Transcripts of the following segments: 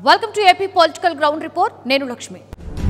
Welcome to AP political ground report నేను లక్ష్మి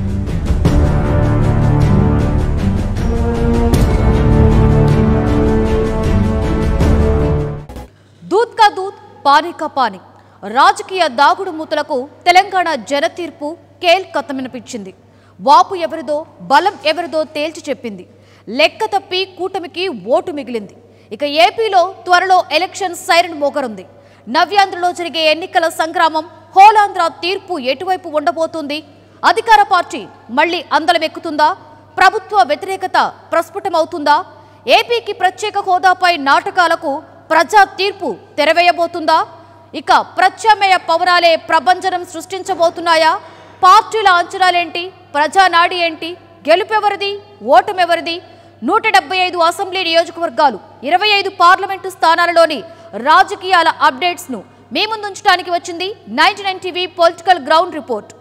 దూత్ కా దూత్ పానీ కా పానీ రాజకీయ దాగుడు మూతలకు తెలంగాణ జన తీర్పు కేల్ కథమినిపించింది వాపు ఎవరిదో బలం ఎవరిదో తేల్చి చెప్పింది లెక్క తప్పి కూటమికి ఓటు మిగిలింది ఇక ఏపీలో త్వరలో ఎలక్షన్ సైరన్ మోగరుంది నవ్యాంధ్రలో జరిగే ఎన్నికల సంగ్రామం హోలాంధ్ర తీర్పు ఎటువైపు ఉండబోతుంది అధికార పార్టీ మళ్ళీ అందలమెక్కుతుందా ప్రభుత్వ వ్యతిరేకత ప్రస్ఫుటమవుతుందా ఏపీకి ప్రత్యేక హోదాపై నాటకాలకు ప్రజా తీర్పు తెరవేయబోతుందా ఇక ప్రత్యామ్నాయ పవనాలే ప్రభంజనం సృష్టించబోతున్నాయా పార్టీల అంచనాలేంటి ప్రజానాడి ఏంటి గెలుపెవరిది ఓటమెవరిది నూట డెబ్బై ఐదు అసెంబ్లీ నియోజకవర్గాలు ఇరవై ఐదు పార్లమెంటు స్థానాలలోని రాజకీయాల అప్డేట్స్ను మీ ముందుంచడానికి వచ్చింది ninety nine TV political ground report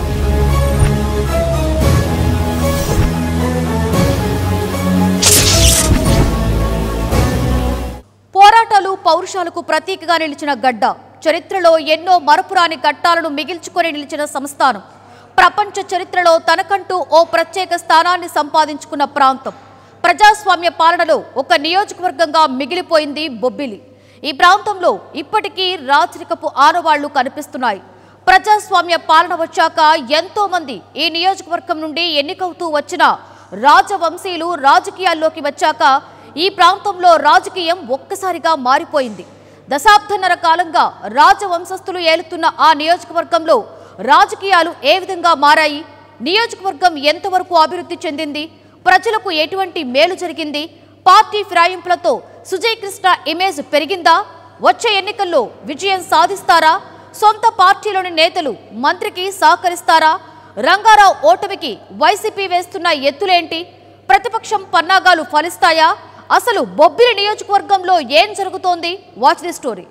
పోరాటాలు పౌరుషాలకు ప్రతీకగా నిలిచిన గడ్డ చరిత్రలో ఎన్నో మరపురాని ఘట్టాలను మిగిల్చుకొని నిలిచిన సంస్థానం ప్రపంచ చరిత్రలో తనకంటూ ఓ ప్రత్యేక స్థానాన్ని సంపాదించుకున్న ప్రాంతం ప్రజాస్వామ్య పాలనలో ఒక నియోజకవర్గంగా మిగిలిపోయింది బొబ్బిలి ఈ ప్రాంతంలో ఇప్పటికీ రాచరికపు ఆనవాళ్లు కనిపిస్తున్నాయి ప్రజాస్వామ్య పాలన వచ్చాక ఎంతో మంది ఈ నియోజకవర్గం నుండి ఎన్నికవుతూ వచ్చిన రాజవంశీయులు రాజకీయాల్లోకి వచ్చాక ఈ ప్రాంతంలో రాజకీయం ఒక్కసారిగా మారిపోయింది దశాబ్దన్నర కాలంగా రాజవంశస్థులు ఏలుతున్న ఆ నియోజకవర్గంలో రాజకీయాలు ఏ విధంగా మారాయి నియోజకవర్గం ఎంతవరకు అభివృద్ధి చెందింది ప్రజలకు ఎటువంటి మేలు జరిగింది పార్టీ ఫిరాయింపులతో సుజయ్ కృష్ణ ఇమేజ్ పెరిగిందా వచ్చే ఎన్నికల్లో విజయం సాధిస్తారా సొంత పార్టీలోని నేతలు మంత్రికి సహకరిస్తారా రంగారావు ఓటమికి వైసీపీ వేస్తున్న ఎత్తులేంటి ప్రతిపక్షం పన్నాగాలు ఫలిస్తాయా అసలు బొబ్బిలి నియోజకవర్గంలో ఏం జరుగుతోంది వాచ్ ది స్టోరీ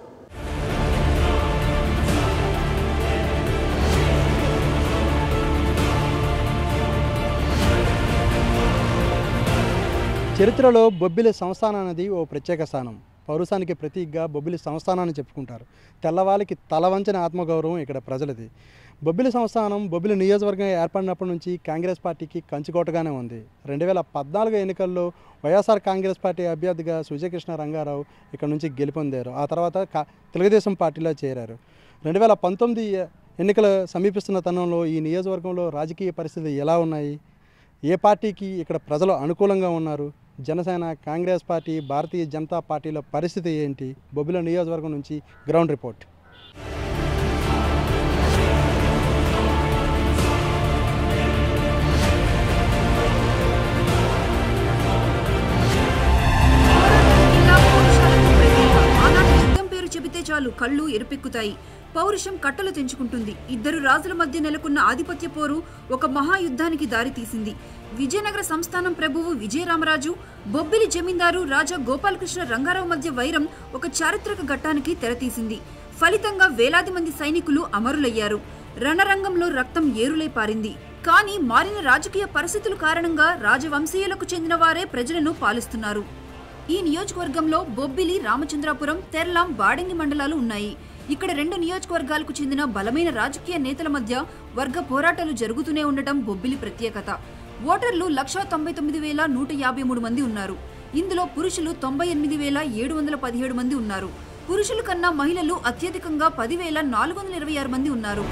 చరిత్రలో బొబ్బిలి సంస్థానం అనేది ఓ ప్రత్యేక స్థానం పౌరుషానికి ప్రతీకగా బొబ్బిలి సంస్థానాన్ని చెప్పుకుంటారు తెల్లవాళ్ళకి తలవంచని ఆత్మగౌరవం ఇక్కడ ప్రజలది బొబ్బిలి సంస్థానం బొబ్బిలి నియోజకవర్గం ఏర్పడినప్పటి నుంచి కాంగ్రెస్ పార్టీకి కంచుకోటగానే ఉంది రెండు వేల పద్నాలుగు ఎన్నికల్లో వైఎస్ఆర్ కాంగ్రెస్ పార్టీ అభ్యర్థిగా సూర్యకృష్ణ రంగారావు ఇక్కడ నుంచి గెలుపొందారు ఆ తర్వాత కా- తెలుగుదేశం పార్టీలో చేరారు రెండు వేల పంతొమ్మిది ఎన్నికలు సమీపిస్తున్న తరుణంలో ఈ నియోజకవర్గంలో రాజకీయ పరిస్థితులు ఎలా ఉన్నాయి ఏ పార్టీకి ఇక్కడ ప్రజలు అనుకూలంగా ఉన్నారు జనసేన కాంగ్రెస్ పార్టీ భారతీయ జనతా పార్టీల పరిస్థితి ఏంటి బొబ్బిల నియోజకవర్గం నుంచి గ్రౌండ్ రిపోర్ట్ ఇలా పౌరుషాలకు ప్రతీక. ఆనాటి యుద్ధం పేరు చెబితే చాలు కళ్ళు ఎరుపెక్కుతాయి పౌరుషం కట్టలు తెంచుకుంటుంది ఇద్దరు రాజుల మధ్య నెలకొన్న ఆధిపత్య పోరు ఒక మహాయుద్ధానికి దారితీసింది విజయనగర సంస్థానం ప్రభువు విజయరామరాజు బొబ్బిలి జమీందారు రాజా గోపాలకృష్ణ రంగారావు మధ్య వైరం ఒక చారిత్రక ఘట్టానికి తెరతీసింది ఫలితంగా వేలాది మంది సైనికులు అమరులయ్యారు రణరంగంలో రక్తం ఏరులై పారింది కానీ మారిన రాజకీయ పరిస్థితుల కారణంగా రాజవంశీయులకు చెందిన వారే ప్రజలను పాలిస్తున్నారు ఈ నియోజకవర్గంలో బొబ్బిలి రామచంద్రాపురం తెర్లాం బాడంగి మండలాలు ఉన్నాయి ఇక్కడ రెండు నియోజకవర్గాలకు చెందిన బలమైన రాజకీయ నేతల మధ్య వర్గ పోరాటాలు జరుగుతూనే ఉండటం బొబ్బిలి ప్రత్యేకత ఓటర్లు లక్షా తొంభై తొమ్మిది వేల నూట యాభై మూడు మంది ఉన్నారు ఇందులో పురుషులు తొంభై ఎనిమిది వేల ఏడు వందల పదిహేడు మంది ఉన్నారు పురుషుల కన్నా మహిళలు అత్యధికంగా పదివేల నాలుగు వందల ఇరవై ఆరు మంది ఉన్నారు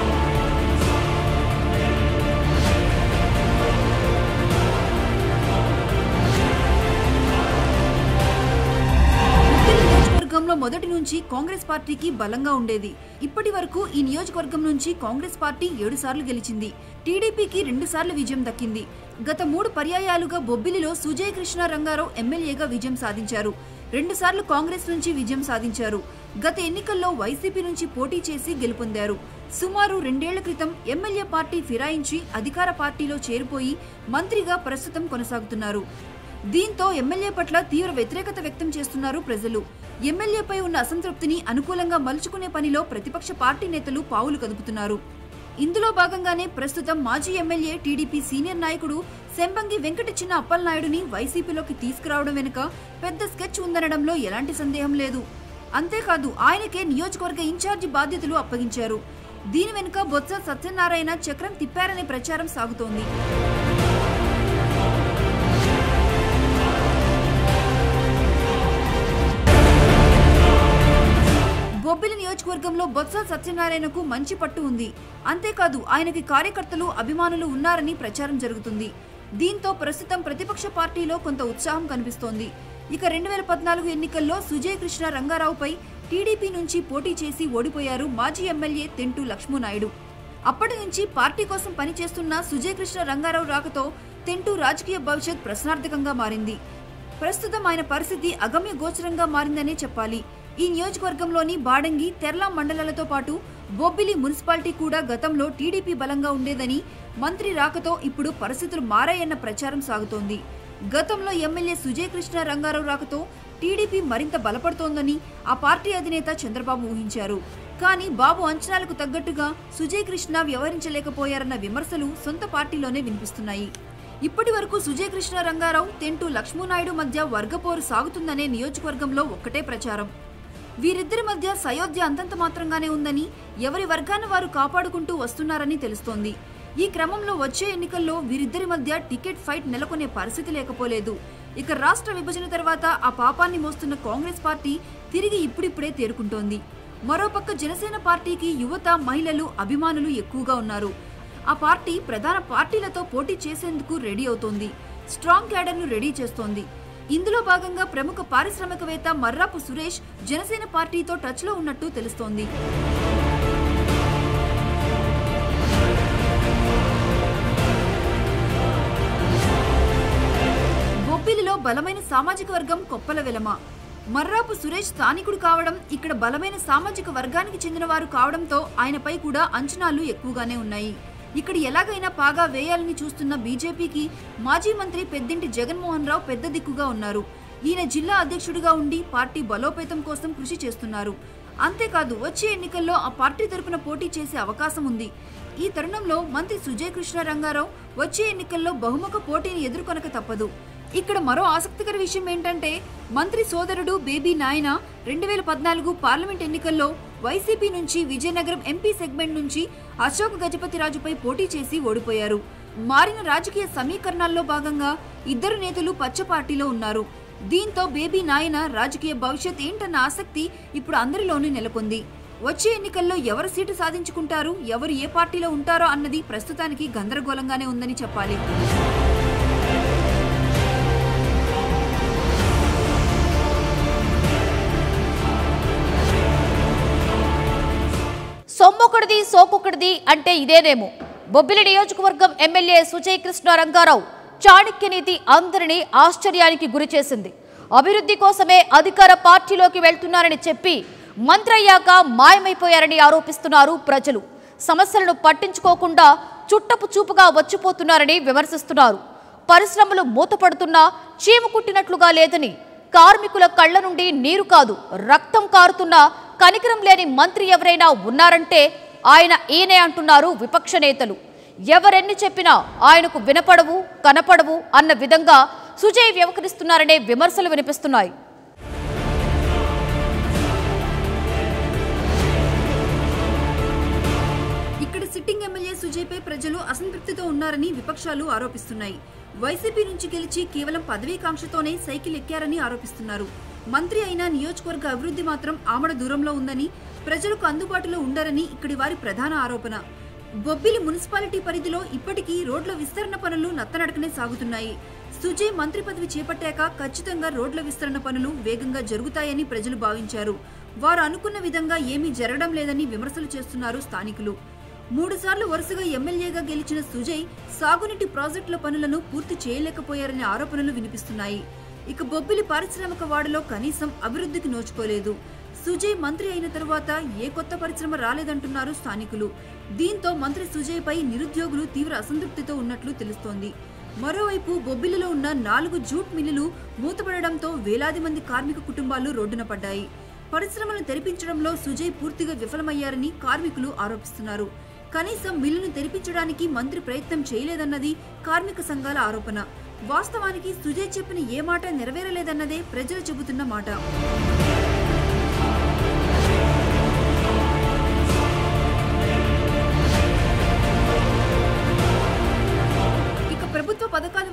ఉత్తర నియోజకవర్గంలో మొదటి నుంచి కాంగ్రెస్ పార్టీకి బలంగా ఉండేది ఇప్పటి వరకు ఈ నియోజకవర్గం నుంచి కాంగ్రెస్ పార్టీ ఏడు సార్లు గెలిచింది టీడీపీకి రెండు సార్లు విజయం దక్కింది గత మూడు పర్యాయాలుగా బొబ్బిలిలో సుజయ్ కృష్ణ రంగారావు ఎమ్మెల్యేగా విజయం సాధించారు రెండు సార్లు కాంగ్రెస్ నుంచి విజయం సాధించారు గత ఎన్నికల్లో వైసీపీ నుంచి పోటీ చేసి గెలుపొందారు సుమారు రెండేళ్ల క్రితం ఎమ్మెల్యే పార్టీ ఫిరాయించి అధికార పార్టీలో చేరిపోయి మంత్రిగా ప్రస్తుతం కొనసాగుతున్నారు దీంతో ఎమ్మెల్యే పట్ల తీవ్ర వ్యతిరేకత వ్యక్తం చేస్తున్నారు ప్రజలు ఎమ్మెల్యేపై ఉన్న అసంతృప్తిని అనుకూలంగా మలుచుకునే పనిలో ప్రతిపక్ష పార్టీ నేతలు పావులు కదుపుతున్నారు ఇందులో భాగంగానే ప్రస్తుతం మాజీ ఎమ్మెల్యే టీడీపీ సీనియర్ నాయకుడు సెంబంగి వెంకట చిన్న అప్పలనాయుడుని వైసీపీలోకి తీసుకురావడం వెనుక పెద్ద స్కెచ్ ఉందనడంలో ఎలాంటి సందేహం లేదు అంతేకాదు ఆయనకే నియోజకవర్గ ఇన్ఛార్జి బాధ్యతలు అప్పగించారు దీని వెనుక బొత్స సత్యనారాయణ చక్రం తిప్పారనే ప్రచారం సాగుతోంది బొబ్బిలి నియోజకవర్గంలో బొత్స సత్యనారాయణకు మంచి పట్టు ఉంది అంతేకాదు ఆయనకి కార్యకర్తలు అభిమానులు ఉన్నారని ప్రచారం జరుగుతుంది దీంతో ప్రస్తుతం ప్రతిపక్ష పార్టీలో కొంత ఉత్సాహం కనిపిస్తోంది ఇక రెండు వేల పద్నాలుగు ఎన్నికల్లో సుజయ్ కృష్ణ రంగారావుపై టీడీపీ నుంచి పోటీ చేసి ఓడిపోయారు మాజీ ఎమ్మెల్యే తెంటు లక్ష్మూనాయుడు అప్పటి నుంచి పార్టీ కోసం పనిచేస్తున్న సుజయ్ కృష్ణ రంగారావు రాకతో తెంటు రాజకీయ భవిష్యత్ ప్రశ్నార్థకంగా మారింది ప్రస్తుతం ఆయన పరిస్థితి అగమ్య గోచరంగా మారిందనే చెప్పాలి ఈ నియోజకవర్గంలోని బాడంగి తెర్లాం మండలాలతో పాటు బొబ్బిలి మున్సిపాలిటీ కూడా గతంలో టీడీపీ బలంగా ఉండేదని మంత్రి రాకతో ఇప్పుడు పరిస్థితులు మారాయన్న ప్రచారం సాగుతోంది గతంలో ఎమ్మెల్యే సుజయ్ కృష్ణ రంగారావు రాకతో టీడీపీ మరింత బలపడుతోందని ఆ పార్టీ అధినేత చంద్రబాబు ఊహించారు కానీ బాబు అంచనాలకు తగ్గట్టుగా సుజయ్ కృష్ణ వ్యవహరించలేకపోయారన్న విమర్శలు సొంత పార్టీలోనే వినిపిస్తున్నాయి ఇప్పటి వరకు సుజయ్ కృష్ణ రంగారావు తెంటు లక్ష్మూనాయుడు మధ్య వర్గపోరు సాగుతుందనే నియోజకవర్గంలో ఒక్కటే ప్రచారం వీరిద్దరి మధ్య సయోధ్య అంతంత మాత్రంగానే ఉందని ఎవరి వర్గాన్ని వారు కాపాడుకుంటూ వస్తున్నారని తెలుస్తోంది ఈ క్రమంలో వచ్చే ఎన్నికల్లో వీరిద్దరి మధ్య టికెట్ ఫైట్ నెలకొనే పరిస్థితి లేకపోలేదు ఇక రాష్ట్ర విభజన తర్వాత ఆ పాపాన్ని మోస్తున్న కాంగ్రెస్ పార్టీ తిరిగి ఇప్పుడిప్పుడే తేరుకుంటోంది మరోపక్క జనసేన పార్టీకి యువత మహిళలు అభిమానులు ఎక్కువగా ఉన్నారు ఆ పార్టీ ప్రధాన పార్టీలతో పోటీ చేసేందుకు రెడీ అవుతోంది స్ట్రాంగ్ క్యాడర్ను రెడీ చేస్తోంది ఇందులో భాగంగా ప్రముఖ పారిశ్రామికవేత్త మర్రాపు సురేష్ జనసేన పార్టీతో టచ్లో ఉన్నట్టు తెలుస్తోంది బొబ్బిలిలో బలమైన సామాజిక వర్గం కొప్పల వెలమ మర్రాపు సురేష్ స్థానికుడు కావడం ఇక్కడ బలమైన సామాజిక వర్గానికి చెందిన వారు కావడంతో ఆయనపై కూడా అంచనాలు ఎక్కువగానే ఉన్నాయి ఇక్కడ ఎలాగైనా పాగా వేయాలని చూస్తున్న బీజేపీకి మాజీ మంత్రి పెద్దింటి జగన్మోహన్ రావు పెద్ద దిక్కుగా ఉన్నారు ఈయన జిల్లా అధ్యక్షుడిగా ఉండి పార్టీ బలోపేతం కోసం కృషి చేస్తున్నారు అంతేకాదు వచ్చే ఎన్నికల్లో ఆ పార్టీ తరపున పోటీ చేసే అవకాశం ఉంది ఈ తరుణంలో మంత్రి సుజయ్ కృష్ణ రంగారావు వచ్చే ఎన్నికల్లో బహుముఖ పోటీని ఎదుర్కొనక తప్పదు ఇక్కడ మరో ఆసక్తికర విషయం ఏంటంటే మంత్రి సోదరుడు బేబీ నాయన రెండు వేల పద్నాలుగు పార్లమెంట్ ఎన్నికల్లో వైసీపీ నుంచి విజయనగరం ఎంపీ సెగ్మెంట్ నుంచి అశోక్ గజపతిరాజుపై పోటీ చేసి ఓడిపోయారు మారిన రాజకీయ సమీకరణాల్లో భాగంగా ఇద్దరు నేతలు పచ్చ పార్టీలో ఉన్నారు దీంతో బేబీ నాయన రాజకీయ భవిష్యత్ ఏంటన్న ఆసక్తి ఇప్పుడు అందరిలోనూ నెలకొంది వచ్చే ఎన్నికల్లో ఎవరు సీటు సాధించుకుంటారు ఎవరు ఏ పార్టీలో ఉంటారో అన్నది ప్రస్తుతానికి గందరగోళంగానే ఉందని చెప్పాలి సొమ్మొకటిది సోకొకటిది అంటే ఇదేనేమో బొబ్బిలి నియోజకవర్గం ఎమ్మెల్యే సుజయ్ కృష్ణ రంగారావు చాణక్య నీతి అందరినీ ఆశ్చర్యానికి గురిచేసింది అభివృద్ధి కోసమే అధికార పార్టీలోకి వెళ్తున్నారని చెప్పి మంత్రయ్యాక మాయమైపోయారని ఆరోపిస్తున్నారు ప్రజలు సమస్యలను పట్టించుకోకుండా చుట్టపు చూపుగా వచ్చిపోతున్నారని విమర్శిస్తున్నారు పరిశ్రమలు మూతపడుతున్నా చీము కుట్టినట్లుగా లేదని కార్మికుల కళ్ళ నుండి నీరు కాదు రక్తం కారుతున్నా కనికరం లేని మంత్రి ఎవరైనా ఉన్నారంటే ఆయన ఈయనే అంటున్నారు విపక్ష నేతలు ఎవరెన్ని చెప్పినా ఆయనకు వినపడవు కనపడవు అన్న విధంగా సుజయ్ వ్యవహరిస్తున్నారనే విమర్శలు వినిపిస్తున్నాయి ఇక్కడ సిట్టింగ్ ఎమ్మెల్యే సుజయ్పై ప్రజలు అసంతృప్తితో ఉన్నారని విపక్షాలు ఆరోపిస్తున్నాయి వైసీపీ నుంచి గెలిచి కేవలం పదవీకాంక్షతోనే సైకిల్ ఎక్కారని ఆరోపిస్తున్నారు మంత్రి అయిన నియోజకవర్గ అభివృద్ధి మాత్రం ఆమడ దూరంలో ఉందని ప్రజలకు అందుబాటులో ఉండరని ఇక్కడి వారి ప్రధాన ఆరోపణ బొబ్బిలి మున్సిపాలిటీ పరిధిలో ఇప్పటికీ రోడ్ల విస్తరణ పనులు నత్తనడకనే సాగుతున్నాయి సుజయ్ మంత్రి పదవి చేపట్టాక ఖచ్చితంగా రోడ్ల విస్తరణ పనులు వేగంగా జరుగుతాయని ప్రజలు భావించారు వారు అనుకున్న విధంగా ఏమీ జరగడం లేదని విమర్శలు చేస్తున్నారు స్థానికులు మూడుసార్లు వరుసగా ఎమ్మెల్యేగా గెలిచిన సుజయ్ సాగునీటి ప్రాజెక్టుల పనులను పూర్తి చేయలేకపోయారనే ఆరోపణలు వినిపిస్తున్నాయి ఇక బొబ్బిలి పారిశ్రామిక వాడలో కనీసం అభివృద్ధికి నోచుకోలేదు సుజయ్ మంత్రి అయిన తరువాత ఏ కొత్త పరిశ్రమ రాలేదంటున్నారు స్థానికులు దీంతో మంత్రి సుజయ్ పై నిరుద్యోగులు తీవ్ర అసంతృప్తితో ఉన్నట్లు తెలుస్తోంది మరోవైపు బొబ్బిలిలో ఉన్న నాలుగు జూట్ మిల్లులు మూతపడడంతో వేలాది మంది కార్మిక కుటుంబాలు రోడ్డున పడ్డాయి పరిశ్రమలను తెరిపించడంలో సుజయ్ పూర్తిగా విఫలమయ్యారని కార్మికులు ఆరోపిస్తున్నారు కనీసం మిల్లును తెరిపించడానికి మంత్రి ప్రయత్నం చేయలేదన్నది కార్మిక సంఘాల ఆరోపణ వాస్తవానికి సుజయ్ చెప్పిన ఏ మాట నెరవేరలేదన్నదే ప్రజలు చెబుతున్న మాట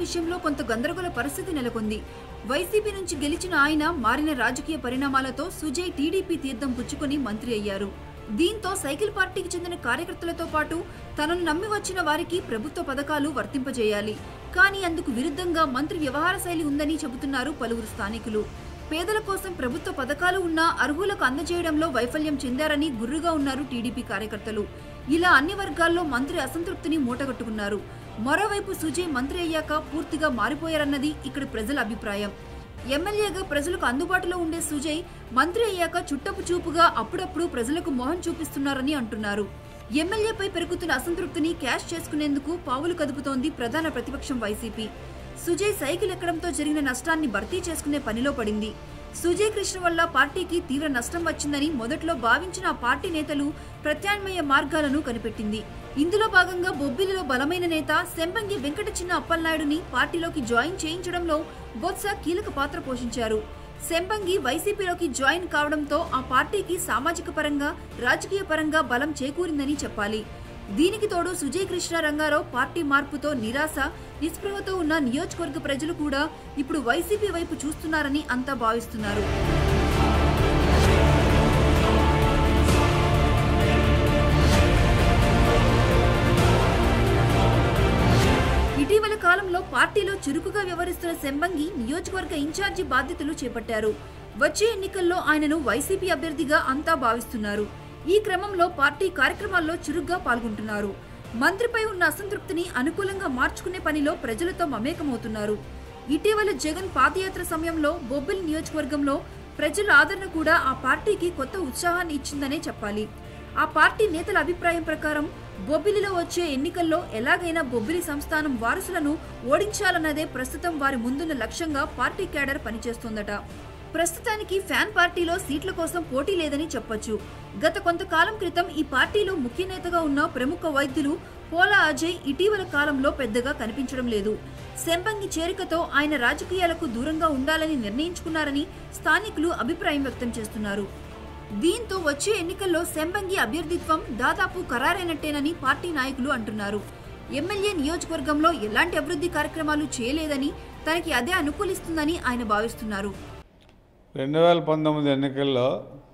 విషయంలో కొంత గందరగోళ పరిస్థితి నెలకొంది వైసీపీ నుంచి గెలిచిన ఆయన మారిన రాజకీయ పరిణామాలతో సుజయ్ టీడీపీ తీర్థం పుచ్చుకొని మంత్రి అయ్యారు దీంతో సైకిల్ పార్టీకి చెందిన కార్యకర్తలతో పాటు తనను నమ్మి వచ్చిన వారికి ప్రభుత్వ పథకాలు వర్తింపజేయాలి కానీ అందుకు విరుద్ధంగా మంత్రి వ్యవహార శైలి ఉందని చెబుతున్నారు పలువురు స్థానికులు పేదల కోసం ప్రభుత్వ పథకాలు ఉన్నా అర్హులకు అందజేయడంలో వైఫల్యం చెందారని గుర్రుగా ఉన్నారు టీడీపీ కార్యకర్తలు ఇలా అన్ని వర్గాల్లో మంత్రి అసంతృప్తిని మూటగట్టుకున్నారు మరోవైపు సుజయ్ మంత్రి అయ్యాక పూర్తిగా మారిపోయారన్నది ఇక్కడ ప్రజల అభిప్రాయం ఎమ్మెల్యేగా ప్రజలకు అందుబాటులో ఉండే సుజయ్ మంత్రి అయ్యాక చుట్టపు చూపుగా అప్పుడప్పుడు ప్రజలకు మొహం చూపిస్తున్నారని అంటున్నారు ఎమ్మెల్యేపై పెరుగుతున్న అసంతృప్తిని క్యాష్ చేసుకునేందుకు పావులు కదుపుతోంది ప్రధాన ప్రతిపక్షం వైసీపీ సుజయ్ సైకిల్ ఎక్కడంతో జరిగిన నష్టాన్ని భర్తీ చేసుకునే పనిలో పడింది సుజయ్ కృష్ణ వల్ల పార్టీకి తీవ్ర నష్టం వచ్చిందని మొదట్లో భావించిన ఆ పార్టీ నేతలు ప్రత్యామ్నాయ మార్గాలను కనిపెట్టింది ఇందులో భాగంగా బొబ్బిలిలో బలమైన నేత సెంబంగి వెంకట చిన్న అప్పలనాయుడుని పార్టీలోకి జాయిన్ చేయించడంలో బొత్స కీలక పాత్ర పోషించారు సెంబంగి వైసీపీలోకి జాయిన్ కావడంతో ఆ పార్టీకి సామాజిక పరంగా రాజకీయ పరంగా బలం చేకూరిందని చెప్పాలి దీనికి తోడు సుజయ్ కృష్ణ రంగారావు పార్టీ మార్పుతో నిరాశ నిస్పృహతో ఉన్న నియోజకవర్గ ప్రజలు కూడా ఇప్పుడు వైసీపీ వైపు చూస్తున్నారని అంతా భావిస్తున్నారు ఇటీవల కాలంలో పార్టీలో చురుకుగా వ్యవహరిస్తున్న సెంబంగి నియోజకవర్గ ఇన్ఛార్జి బాధ్యతలు చేపట్టారు వచ్చే ఎన్నికల్లో ఆయనను వైసీపీ అభ్యర్థిగా అంతా భావిస్తున్నారు ఈ క్రమంలో పార్టీ కార్యక్రమాల్లో చురుగ్గా పాల్గొంటున్నారు మంత్రిపై ఉన్న అసంతృప్తిని అనుకూలంగా మార్చుకునే పనిలో ప్రజలతో మమేకమవుతున్నారు ఇటీవల జగన్ పాదయాత్ర సమయంలో బొబ్బిలి నియోజకవర్గంలో ప్రజల ఆదరణ కూడా ఆ పార్టీకి కొత్త ఉత్సాహాన్ని ఇచ్చిందనే చెప్పాలి ఆ పార్టీ నేతల అభిప్రాయం ప్రకారం బొబ్బిలిలో వచ్చే ఎన్నికల్లో ఎలాగైనా బొబ్బిలి సంస్థానం వారసులను ఓడించాలన్నదే ప్రస్తుతం వారి ముందున్న లక్ష్యంగా పార్టీ క్యాడర్ పనిచేస్తోందట ప్రస్తుతానికి ఫ్యాన్ పార్టీలో సీట్ల కోసం పోటీ లేదని చెప్పొచ్చు గత కొంతకాలం క్రితం ఈ పార్టీలో ముఖ్య నేతగా ఉన్న ప్రముఖ వైద్యులు పోలా అజయ్ ఇటీవల కాలంలో పెద్దగా కనిపించడం లేదు సెంబంగి చేరికతో ఆయన రాజకీయాలకు దూరంగా ఉండాలని నిర్ణయించుకున్నారని స్థానికులు అభిప్రాయం వ్యక్తం చేస్తున్నారు దీంతో వచ్చే ఎన్నికల్లో సెంబంగి అభ్యర్థిత్వం దాదాపు ఖరారైనట్టేనని పార్టీ నాయకులు అంటున్నారు ఎమ్మెల్యే నియోజకవర్గంలో ఎలాంటి అభివృద్ధి కార్యక్రమాలు చేయలేదని తనకి అదే అనుకూలిస్తుందని ఆయన భావిస్తున్నారు రెండు వేల పంతొమ్మిది ఎన్నికల్లో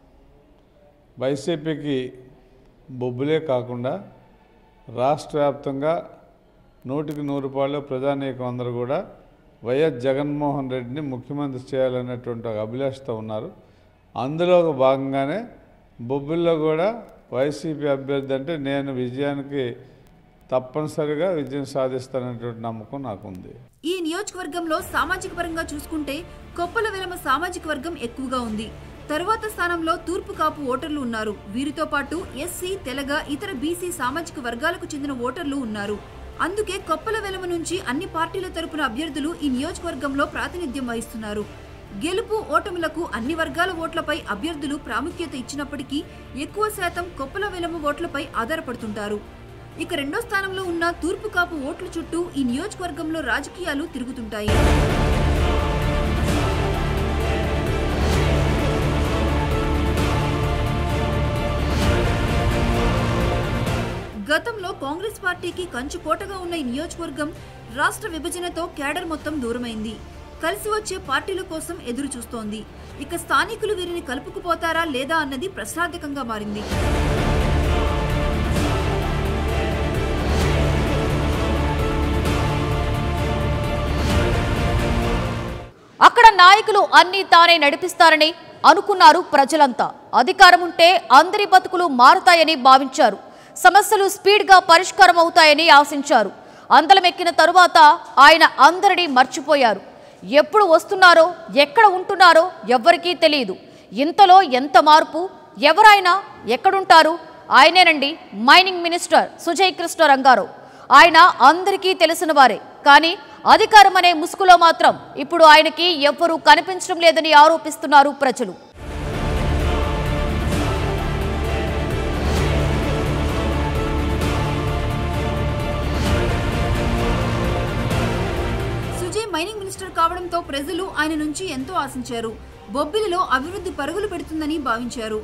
వైసీపీకి బొబ్బులే కాకుండా రాష్ట్ర వ్యాప్తంగా నూటికి నూరు రూపాయలు ప్రజానీకం అందరూ కూడా వైఎస్ జగన్మోహన్ రెడ్డిని ముఖ్యమంత్రి చేయాలనేటువంటి ఒక అభిలాషతో ఉన్నారు అందులో ఒక భాగంగానే బొబ్బిల్లో కూడా వైసీపీ అభ్యర్థి అంటే నేను విజయానికి తప్పనిసరిగా విజయం సాధిస్తాననేటువంటి నమ్మకం నాకుంది ఈ నియోజకవర్గంలో సామాజిక పరంగా చూసుకుంటే కొప్పల వెలమ సామాజిక వర్గం ఎక్కువగా ఉంది తరువాత స్థానంలో తూర్పు కాపు ఓటర్లు ఉన్నారు వీరితో పాటు ఎస్సీ తెలగ ఇతర బీసీ సామాజిక వర్గాలకు చెందిన ఓటర్లు ఉన్నారు అందుకే కొప్పల వెలమ నుంచి అన్ని పార్టీల తరపున అభ్యర్థులు ఈ నియోజకవర్గంలో ప్రాతినిధ్యం వహిస్తున్నారు గెలుపు ఓటములకు అన్ని వర్గాల ఓట్లపై అభ్యర్థులు ప్రాముఖ్యత ఇచ్చినప్పటికీ ఎక్కువ శాతం కొప్పల వెలమ ఓట్లపై ఆధారపడుతుంటారు ఇక రెండో స్థానంలో ఉన్న తూర్పు కాపు ఓట్ల చుట్టూ ఈ నియోజకవర్గంలో రాజకీయాలు తిరుగుతుంటాయి గతంలో కాంగ్రెస్ పార్టీకి కంచుకోటగా ఉన్న ఈ నియోజకవర్గం రాష్ట్ర విభజనతో కేడర్ మొత్తం దూరమైంది కలిసి వచ్చే పార్టీల కోసం ఎదురు చూస్తోంది ఇక స్థానికులు వీరిని కలుపుకుపోతారా లేదా అన్నది ప్రశ్నార్థకంగా మారింది అక్కడ నాయకులు అన్నీ తానే నడిపిస్తారని అనుకున్నారు ప్రజలంతా అధికారం ఉంటే అందరి బతుకులు మారుతాయని భావించారు సమస్యలు స్పీడ్గా పరిష్కారం అవుతాయని ఆశించారు అందలం ఎక్కిన తరువాత ఆయన అందరినీ మర్చిపోయారు ఎప్పుడు వస్తున్నారో ఎక్కడ ఉంటున్నారో ఎవ్వరికీ తెలియదు ఇంతలో ఎంత మార్పు ఎవరైనా ఎక్కడుంటారు ఆయనేనండి మైనింగ్ మినిస్టర్ సుజయ్ కృష్ణ రంగారావు ఆయన అందరికీ తెలిసిన వారే కానీ అధికారం అనే ముసుగులో మాత్రం ఇప్పుడు ఆయనకి ఎవ్వరూ కనిపించడం లేదని ఆరోపిస్తున్నారు ప్రజలు సుజయ్ మైనింగ్ మినిస్టర్ కావడంతో ప్రజలు ఆయన నుంచి ఎంతో ఆశించారు బొబ్బిలిలో అభివృద్ధి పరుగులు పెడుతుందని భావించారు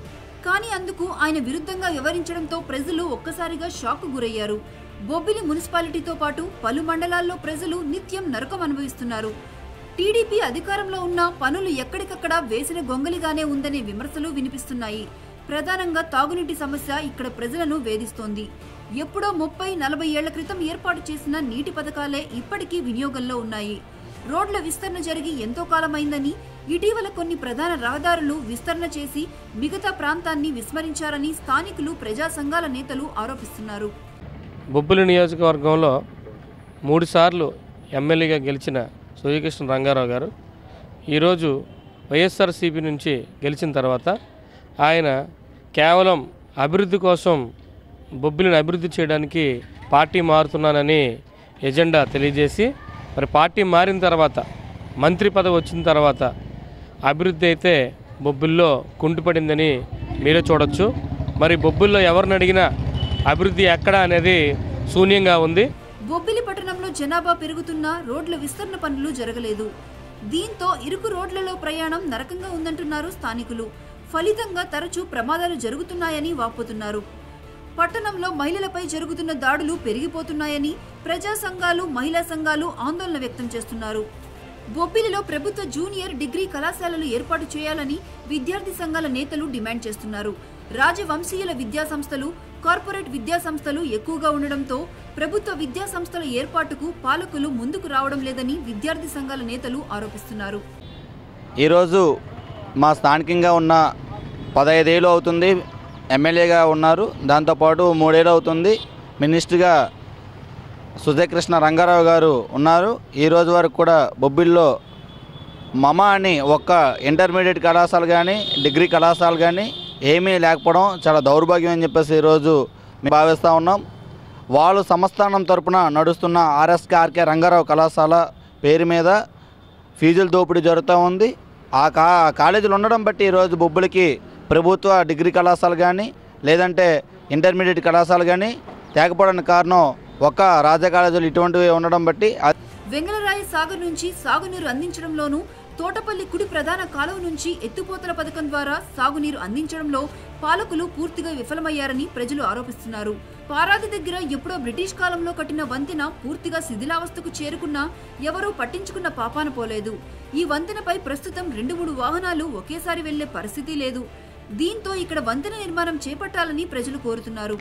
కానీ అందుకు ఆయన విరుద్ధంగా వ్యవహరించడంతో ప్రజలు ఒక్కసారిగా షాక్ గురయ్యారు బొబ్బిలి మున్సిపాలిటీతో పాటు పలు మండలాల్లో ప్రజలు నిత్యం నరకం అనుభవిస్తున్నారు టీడీపీ అధికారంలో ఉన్న పనులు ఎక్కడికక్కడ వేసిన గొంగలిగానే ఉందనే విమర్శలు వినిపిస్తున్నాయి ప్రధానంగా తాగునీటి సమస్య ఇక్కడ ప్రజలను వేధిస్తోంది ఎప్పుడో ముప్పై నలభై ఏళ్ల క్రితం ఏర్పాటు చేసిన నీటి పథకాలే ఇప్పటికీ వినియోగంలో ఉన్నాయి రోడ్ల విస్తరణ జరిగి ఎంతో కాలమైందని ఇటీవల కొన్ని ప్రధాన రహదారులు విస్తరణ చేసి మిగతా ప్రాంతాన్ని విస్మరించారని స్థానికులు ప్రజా సంఘాల నేతలు ఆరోపిస్తున్నారు బొబ్బిలి నియోజకవర్గంలో మూడుసార్లు ఎమ్మెల్యేగా గెలిచిన సూర్యకృష్ణ రంగారావు గారు ఈరోజు వైఎస్ఆర్సీపీ నుంచి గెలిచిన తర్వాత ఆయన కేవలం అభివృద్ధి కోసం బొబ్బిలిని అభివృద్ధి చేయడానికి పార్టీ మారుతున్నానని ఎజెండా తెలియజేసి మరి పార్టీ మారిన తర్వాత మంత్రి పదవి వచ్చిన తర్వాత అభివృద్ధి అయితే బొబ్బిల్లో కుంటుపడిందని మీరే చూడొచ్చు మరి బొబ్బిల్లో ఎవరిని అడిగినా అభివృద్ధి ఎక్కడ అనేది శూన్యంగా ఉంది బొబ్బిలి పట్టణంలో జనాభా పెరుగుతున్నా రోడ్ల విస్తరణ పనులు జరగలేదు దీంతో ఇరుకు రోడ్లలో ప్రయాణం నరకంగా ఉందంటున్నారు స్థానికులు ఫలితంగా తరచూ ప్రమాదాలు జరుగుతున్నాయని వాపోతున్నారు పట్టణంలో మహిళలపై జరుగుతున్న దాడులు పెరిగిపోతున్నాయని ప్రజా సంఘాలు మహిళా సంఘాలు ఆందోళన వ్యక్తం చేస్తున్నారు బొబ్బిలిలో ప్రభుత్వ జూనియర్ డిగ్రీ కళాశాలలు ఏర్పాటు చేయాలని విద్యార్థి సంఘాల నేతలు డిమాండ్ చేస్తున్నారు రాజవంశీయుల విద్యా సంస్థలు కార్పొరేట్ విద్యా సంస్థలు ఎక్కువగా ఉండడంతో ప్రభుత్వ విద్యా సంస్థల ఏర్పాటుకు పాలకులు ముందుకు రావడం లేదని విద్యార్థి సంఘాల నేతలు ఆరోపిస్తున్నారు ఈరోజు మా స్థానికంగా ఉన్న పదహైదేళ్ళు అవుతుంది ఎమ్మెల్యేగా ఉన్నారు దాంతోపాటు మూడేళ్ళు అవుతుంది మినిస్టర్గా సుజయకృష్ణ రంగారావు గారు ఉన్నారు ఈ రోజు వరకు కూడా బొబ్బిల్లో మమ అని ఒక్క ఇంటర్మీడియట్ కళాశాల కానీ డిగ్రీ కళాశాల కానీ ఏమీ లేకపోవడం చాలా దౌర్భాగ్యం అని చెప్పేసి ఈరోజు మేము భావిస్తూ ఉన్నాం వాళ్ళు సంస్థానం తరపున నడుస్తున్న ఆర్ఎస్కే రంగారావు కళాశాల పేరు మీద ఫీజుల దోపిడీ జరుగుతూ ఉంది ఆ కా కాలేజీలు ఉండడం బట్టి ఈరోజు బొబ్బులకి ప్రభుత్వ డిగ్రీ కళాశాల కానీ లేదంటే ఇంటర్మీడియట్ కళాశాల కానీ తేకపోవడానికి కారణం ఒక్క రాజా కాలేజీలు ఇటువంటివి ఉండడం బట్టి అది వెంగళరాయ సాగర్ నుంచి సాగునీరు అందించడంలోనూ తోటపల్లి కుడి ప్రధాన కాలువ నుంచి ఎత్తుపోతల పథకం ద్వారా సాగునీరు అందించడంలో పాలకులు పూర్తిగా విఫలమయ్యారని ప్రజలు ఆరోపిస్తున్నారు పారాది దగ్గర ఎప్పుడో బ్రిటిష్ కాలంలో కట్టిన వంతెన పూర్తిగా శిథిలావస్థకు చేరుకున్నా ఎవరూ పట్టించుకున్న పాపాన పోలేదు ఈ వంతెనపై ప్రస్తుతం రెండు మూడు వాహనాలు ఒకేసారి వెళ్లే పరిస్థితి లేదు దీంతో ఇక్కడ వంతెన నిర్మాణం చేపట్టాలని ప్రజలు కోరుతున్నారు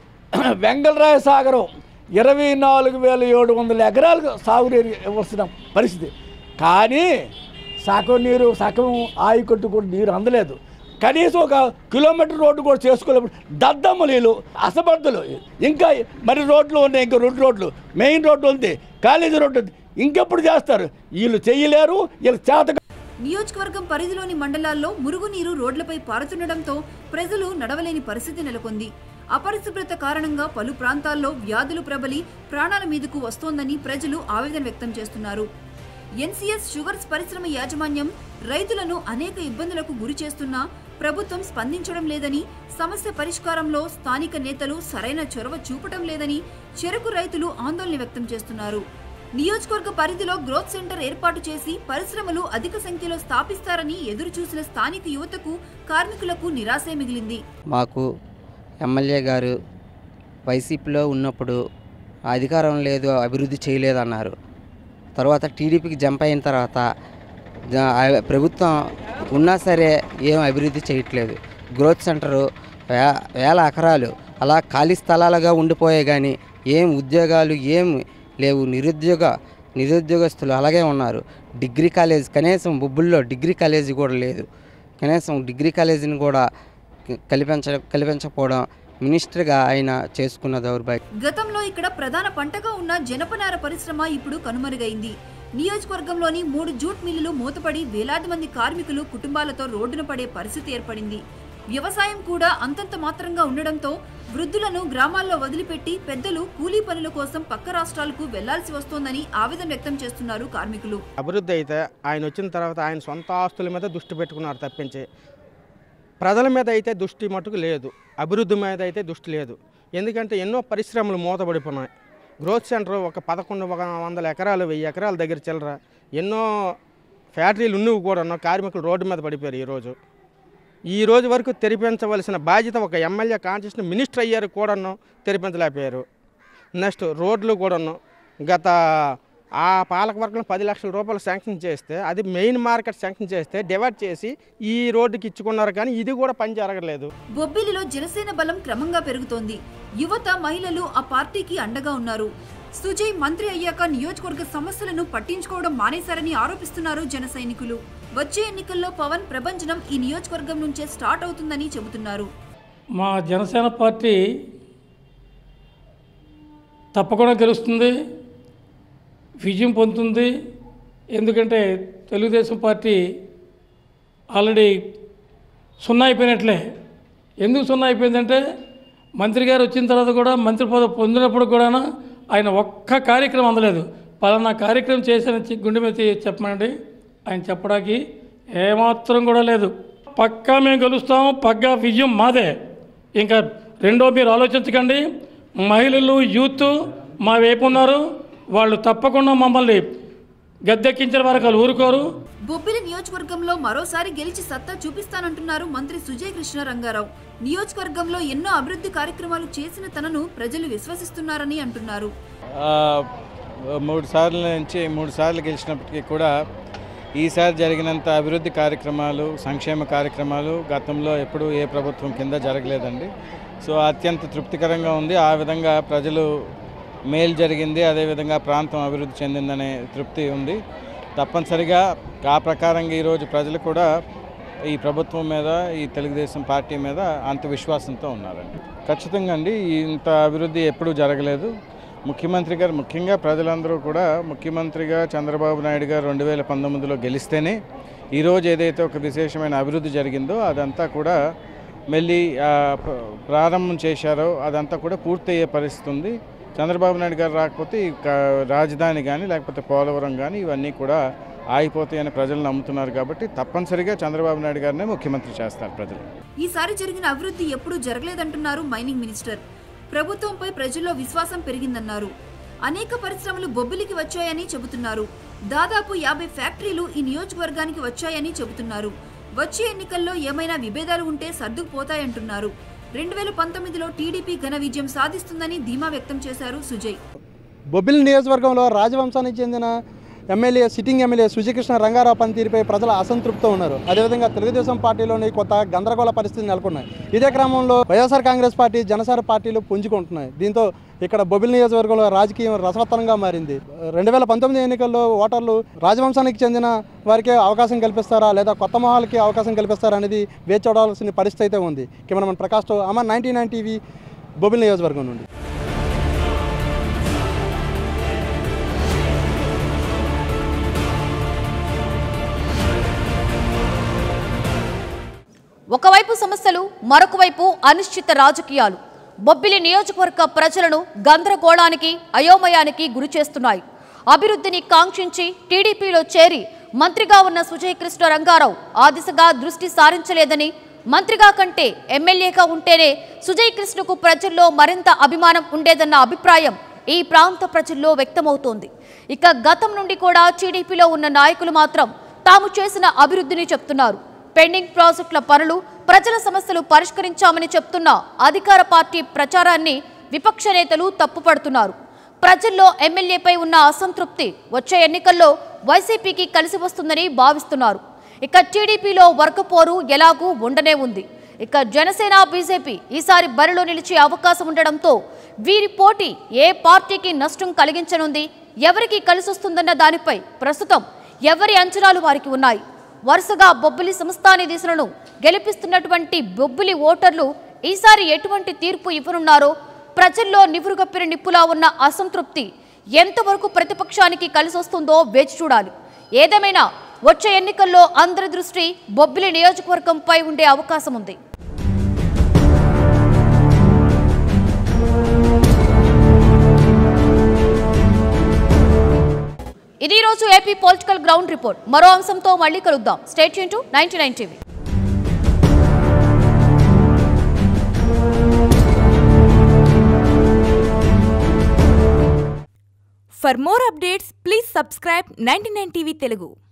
వెంగళరాయ సాగరం ఇరవై నాలుగు వేల ఏడు వందల ఎకరాలకు సాగునీరు ఇవ్వాల్సిన పరిస్థితి కానీ సగం నీరు సగం ఆయుకట్టు కూడా నీరు అందలేదు కనీసం ఒక కిలోమీటర్ రోడ్డు కూడా చేసుకోలేము దద్దమ్మ నీళ్ళు అసమర్థులు ఇంకా మరి రోడ్లు ఉన్నాయి ఇంకా రెండు రోడ్లు మెయిన్ రోడ్డు ఉంది కాలేజీ రోడ్డు ఉంది ఇంకెప్పుడు చేస్తారు వీళ్ళు చెయ్యలేరు వీళ్ళు చేత నియోజకవర్గం పరిధిలోని మండలాల్లో మురుగునీరు రోడ్లపై పారుతుండటంతో ప్రజలు నడవలేని పరిస్థితి నెలకొంది అపరిశుభ్రత కారణంగా పలు ప్రాంతాల్లో వ్యాధులు ప్రబలి ప్రాణాల మీదకు వస్తోందని ప్రజలు ఆవేదన వ్యక్తం చేస్తున్నారు ఎన్సీఎస్ షుగర్స్ పరిశ్రమ యాజమాన్యం రైతులను అనేక ఇబ్బందులకు గురి చేస్తున్నా ప్రభుత్వం స్పందించడం లేదని సమస్య పరిష్కారంలో స్థానిక నేతలు సరైన చొరవ చూపటం లేదని చెరకు రైతులు ఆందోళన వ్యక్తం చేస్తున్నారు నియోజకవర్గ పరిధిలో గ్రోత్ సెంటర్ ఏర్పాటు చేసి పరిశ్రమలు అధిక సంఖ్యలో స్థాపిస్తారని ఎదురు చూసిన స్థానిక యువతకు కార్మికులకు నిరాశే మిగిలింది మాకు ఎమ్మెల్యే గారు వైసీపీలో ఉన్నప్పుడు అధికారం లేదు అభివృద్ధి చేయలేదన్నారు తర్వాత టీడీపీకి జంప్ అయిన తర్వాత జ- ఆ ప్రభుత్వం ఉన్నా సరే ఏం అభివృద్ధి చేయట్లేదు గ్రోత్ సెంటరు వే వేల ఎకరాలు అలా ఖాళీ స్థలాలుగా ఉండిపోయాయి కానీ ఏం ఉద్యోగాలు ఏం లేవు నిరుద్యోగ నిరుద్యోగస్తులు అలాగే ఉన్నారు డిగ్రీ కాలేజ్ కనీసం బొబ్బుల్లో డిగ్రీ కాలేజీ కూడా లేదు కనీసం డిగ్రీ కాలేజీని కూడా కల్పించ కల్పించకపోవడం మినిస్టర్గా ఆయన చేసుకున్న దౌర్భాగ్యం గతంలో ఇక్కడ ప్రధాన పంటగా ఉన్న జనపనార పరిశ్రమ ఇప్పుడు కనుమరుగైంది నియోజకవర్గంలోని మూడు జూట్ మిల్లులు మూతపడి వేలాది మంది కార్మికులు కుటుంబాలతో రోడ్డున పడే పరిస్థితి ఏర్పడింది వ్యవసాయం కూడా అంతంత మాత్రంగా ఉండడంతో వృద్ధులను గ్రామాల్లో వదిలిపెట్టి పెద్దలు కూలీ పనుల కోసం పక్క రాష్ట్రాలకు వెళ్లాల్సి వస్తోందని ఆవేదన వ్యక్తం చేస్తున్నారు కార్మికులు అభివృద్ధి అయితే ఆయన వచ్చిన తర్వాత ఆయన సొంత ఆస్తుల మీద దృష్టి పెట్టుకున్నారు తప్పించి ప్రజల మీద అయితే దృష్టి మటుకు లేదు అభివృద్ధి మీద అయితే దృష్టి లేదు ఎందుకంటే ఎన్నో పరిశ్రమలు మూతపడిపోయినాయి గ్రోత్ సెంటర్ ఒక పదకొండు ఒక వందల ఎకరాలు వెయ్యి ఎకరాల దగ్గర చిల్లర ఎన్నో ఫ్యాక్టరీలు ఉన్నవి కూడా ఉన్న కార్మికులు రోడ్డు మీద పడిపోయారు ఈరోజు ఈ రోజు వరకు తెరిపించవలసిన బాధ్యత ఒక ఎమ్మెల్యే కాన్స్టిట్యూషన్ మినిస్టర్ అయ్యారు కూడాను తెరిపించలేకపోయారు నెక్స్ట్ రోడ్లు కూడాను గత ఆ పాలకవర్గం పది లక్షల రూపాయలు శాంక్షన్ చేస్తే అది మెయిన్ మార్కెట్ శాంక్షన్ చేస్తే డివైడ్ చేసి ఈ రోడ్డుకి ఇచ్చుకున్నారు కానీ ఇది కూడా పని జరగలేదు బొబ్బిలిలో జనసేన బలం క్రమంగా పెరుగుతోంది యువత మహిళలు ఆ పార్టీకి అండగా ఉన్నారు సుజయ్ మంత్రి అయ్యాక నియోజకవర్గ సమస్యలను పట్టించుకోవడం మానేశారని ఆరోపిస్తున్నారు జన సైనికులు వచ్చే ఎన్నికల్లో పవన్ ప్రభంజనం ఈ నియోజకవర్గం నుంచే స్టార్ట్ అవుతుందని చెబుతున్నారు మా జనసేన పార్టీ తప్పకుండా గెలుస్తుంది విజయం పొందుతుంది ఎందుకంటే తెలుగుదేశం పార్టీ ఆల్రెడీ సున్నా అయిపోయినట్లే ఎందుకు సున్నా అయిపోయిందంటే మంత్రి గారు వచ్చిన తర్వాత కూడా మంత్రి పదవి పొందినప్పుడు కూడా ఆయన ఒక్క కార్యక్రమం అందలేదు పలానా కార్యక్రమం చేశానని గుండె మీద చేసి చెప్పమండి ఆయన చెప్పడానికి ఏమాత్రం కూడా లేదు పక్కా మేము గెలుస్తాం పక్కా విజయం మాదే ఇంకా రెండో మీరు ఆలోచించకండి మహిళలు యూత్ మా వైపు ఉన్నారు వాళ్ళు తప్పకుండా మమ్మల్ని గద్దెక్కించిన వరకు వాళ్ళు ఊరుకోరు బొబ్బిలి నియోజకవర్గంలో మరోసారి గెలిచి సత్తా చూపిస్తానంటున్నారు మంత్రి సుజయ్ కృష్ణ రంగారావు నియోజకవర్గంలో ఎన్నో అభివృద్ధి కార్యక్రమాలు చేసిన తనను ప్రజలు విశ్వసిస్తున్నారని అంటున్నారు ఆ, మూడు సార్ల నుంచి మూడు సార్లు గెలిచినప్పటికీ కూడా ఈసారి జరిగినంత అభివృద్ధి కార్యక్రమాలు సంక్షేమ కార్యక్రమాలు గతంలో ఎప్పుడూ ఏ ప్రభుత్వం కింద జరగలేదండి సో అత్యంత తృప్తికరంగా ఉంది ఆ విధంగా ప్రజలు మేలు జరిగింది అదేవిధంగా ప్రాంతం అభివృద్ధి చెందిందనే తృప్తి ఉంది తప్పనిసరిగా ఆ ప్రకారంగా ఈరోజు ప్రజలు కూడా ఈ ప్రభుత్వం మీద ఈ తెలుగుదేశం పార్టీ మీద అంత విశ్వాసంతో ఉన్నారండి ఖచ్చితంగా అండి ఇంత అభివృద్ధి ఎప్పుడూ జరగలేదు ముఖ్యమంత్రి గారు ముఖ్యంగా ప్రజలందరూ కూడా ముఖ్యమంత్రిగా చంద్రబాబు నాయుడు గారు రెండు వేల పంతొమ్మిదిలో గెలిస్తేనే ఈరోజు ఏదైతే ఒక విశేషమైన అభివృద్ధి జరిగిందో అదంతా కూడా మళ్ళీ ఆ, ప్ర- ప్రారంభం చేశారో అదంతా కూడా పూర్తయ్యే పరిస్థితి ఉంది చంద్రబాబు నాయుడు గారు రాకపోతే ఈ క- రాజధాని కానీ లేకపోతే పోలవరం కానీ ఇవన్నీ కూడా ఆగిపోతాయని ప్రజలు నమ్ముతున్నారు కాబట్టి తప్పనిసరిగా చంద్రబాబు నాయుడు గారినే ముఖ్యమంత్రి చేస్తారు ప్రజలు ఈసారి జరిగిన అభివృద్ధి ఎప్పుడూ జరగలేదంటున్నారు మైనింగ్ మినిస్టర్ ప్రభుత్వంపై ప్రజల్లో విశ్వాసం పెరిగిందన్నారు అనేక పరిశ్రమలు బొబ్బిలికి వచ్చాయని చెబుతున్నారు దాదాపు యాభై ఫ్యాక్టరీలు ఈ నియోజకవర్గానికి వచ్చాయని చెబుతున్నారు వచ్చే ఎన్నికల్లో ఏమైనా విభేదాలు ఉంటే సర్దుకుపోతాయంటున్నారు రెండు వేల పంతొమ్మిదిలో టీడీపీ ఘన విజయం సాధిస్తుందని ధీమా వ్యక్తం చేశారు సుజయ్ బొబ్బిలి నియోజకవర్గంలో రాజవంశానికి చెందిన MLA sitting MLA Sujay Krishna Rangarao పనితీరుపై ప్రజలు అసంతృప్తితో ఉన్నారు అదేవిధంగా తెలుగుదేశం పార్టీలోని కొత్త గందరగోళ పరిస్థితులు నెలకొన్నాయి ఇదే క్రమంలో వైఎస్ఆర్ కాంగ్రెస్ పార్టీ జనసేన పార్టీలు పుంజుకుంటున్నాయి దీంతో ఇక్కడ బొబ్బిలి నియోజకవర్గంలో రాజకీయం రసవత్తరంగా మారింది రెండు వేల పంతొమ్మిది ఎన్నికల్లో ఓటర్లు రాజవంశానికి చెందిన వారికే అవకాశం కల్పిస్తారా లేదా కొత్త మొహాలకి అవకాశం కల్పిస్తారా అనేది వేచి చూడాల్సిన పరిస్థితి అయితే ఉంది cameraman Prakash Amar ninety nine TV Bobbili నియోజకవర్గం నుండి ఒకవైపు సమస్యలు మరొక వైపు అనిశ్చిత రాజకీయాలు బొబ్బిలి నియోజకవర్గ ప్రజలను గందరగోళానికి అయోమయానికి గురి చేస్తున్నాయి అభివృద్ధిని కాంక్షించి టీడీపీలో చేరి మంత్రిగా ఉన్న సుజయ్ కృష్ణ రంగారావు ఆ దిశగా దృష్టి సారించలేదని మంత్రిగా కంటే ఎమ్మెల్యేగా ఉంటేనే సుజయ్ కృష్ణకు ప్రజల్లో మరింత అభిమానం ఉండేదన్న అభిప్రాయం ఈ ప్రాంత ప్రజల్లో వ్యక్తమవుతోంది ఇక గతం నుండి కూడా టీడీపీలో ఉన్న నాయకులు మాత్రం తాము చేసిన అభివృద్ధిని చెప్తున్నారు పెండింగ్ ప్రాజెక్టుల పనులు ప్రజల సమస్యలు పరిష్కరించామని చెప్తున్న అధికార పార్టీ ప్రచారాన్ని విపక్ష నేతలు తప్పుపడుతున్నారు ప్రజల్లో ఎమ్మెల్యేపై ఉన్న అసంతృప్తి వచ్చే ఎన్నికల్లో వైసీపీకి కలిసి వస్తుందని భావిస్తున్నారు ఇక టీడీపీలో వర్గపోరు ఎలాగూ ఉండనే ఉంది ఇక జనసేన బీజేపీ ఈసారి బరిలో నిలిచే అవకాశం ఉండడంతో వీరి పోటీ ఏ పార్టీకి నష్టం కలిగించనుంది ఎవరికి కలిసొస్తుందన్న దానిపై ప్రస్తుతం ఎవరి అంచనాలు వారికి ఉన్నాయి వరుసగా బొబ్బిలి సంస్థాని దిశలను గెలిపిస్తున్నటువంటి బొబ్బిలి ఓటర్లు ఈసారి ఎటువంటి తీర్పు ఇవ్వనున్నారో ప్రజల్లో నివురుగప్పిన నిప్పులా ఉన్న అసంతృప్తి ఎంతవరకు ప్రతిపక్షానికి కలిసొస్తుందో వేచి చూడాలి ఏదేమైనా వచ్చే ఎన్నికల్లో అందరి దృష్టి బొబ్బిలి నియోజకవర్గంపై ఉండే అవకాశం ఉంది ఇది ఈ రోజు ఏపీ పొలిటికల్ గ్రౌండ్ రిపోర్ట్ మరో అంశంతో మళ్ళీ కలుద్దాం state to ninety nine TV For more updates, please subscribe 99 TV Telugu.